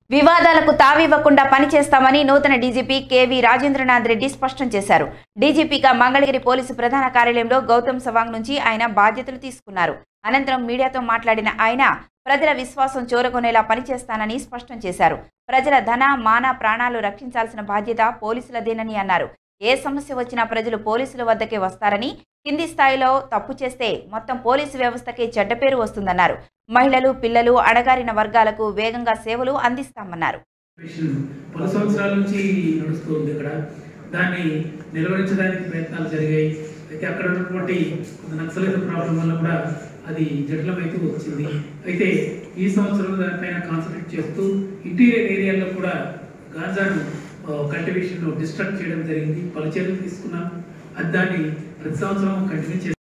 వివాదాలకు తావివ్వకుండా పనిచేస్తామని నూతన డీజీపీ కేవీ రాజేంద్రనాథ్ రెడ్డి స్పష్టం చేశారు డీజీపీగా మంగళగిరి పోలీసు ప్రధాన కార్యాలయంలో గౌతమ్ సవాంగ్ నుంచి ఆయన బాధ్యతలు తీసుకున్నారు అనంతరం మీడియాతో మాట్లాడిన ఆయన ప్రజల విశ్వాసం చూరగొనేలా పనిచేస్తానని స్పష్టం చేశారు ప్రజల ధన మాన ప్రాణాలు రక్షించాల్సిన బాధ్యత పోలీసులదేనని అన్నారు ఏ సమస్య వచ్చినా ప్రజలు పోలీసుల వద్దకే వస్తారని కింది స్థాయిలో తప్పు చేస్తే మొత్తం పోలీసు వ్యవస్థకే చెడ్డ పేరు వస్తుందన్నారు మహిళలు పిల్లలు అణగారిన వర్గాలకు వేగంగా సేవలు అందిస్తామన్నారు మిషన్ పలు సంవత్సరాల నుంచి నడుస్తుంది ఇక్కడ దాన్ని నిలవరించడానికి ప్రయత్నాలు జరిగాయి అయితే అక్కడ ఉన్నటువంటి కొంత నక్సలిజం ప్రాబ్లం వల్ల కూడా అది జటిలమైతూ వచ్చింది అయితే ఈ సంవత్సరం దానిపైన కాన్సన్ట్రేట్ చేస్తూ ఇంటీరియర్ ఏరియాలో కూడా గాంజాను కల్టివేషన్ డిస్ట్రక్ట్ చేయడం జరిగింది పలు చర్యలు తీసుకున్నాం అది దాన్ని ప్రతి సంవత్సరం కంటిన్యూ చేస్తాం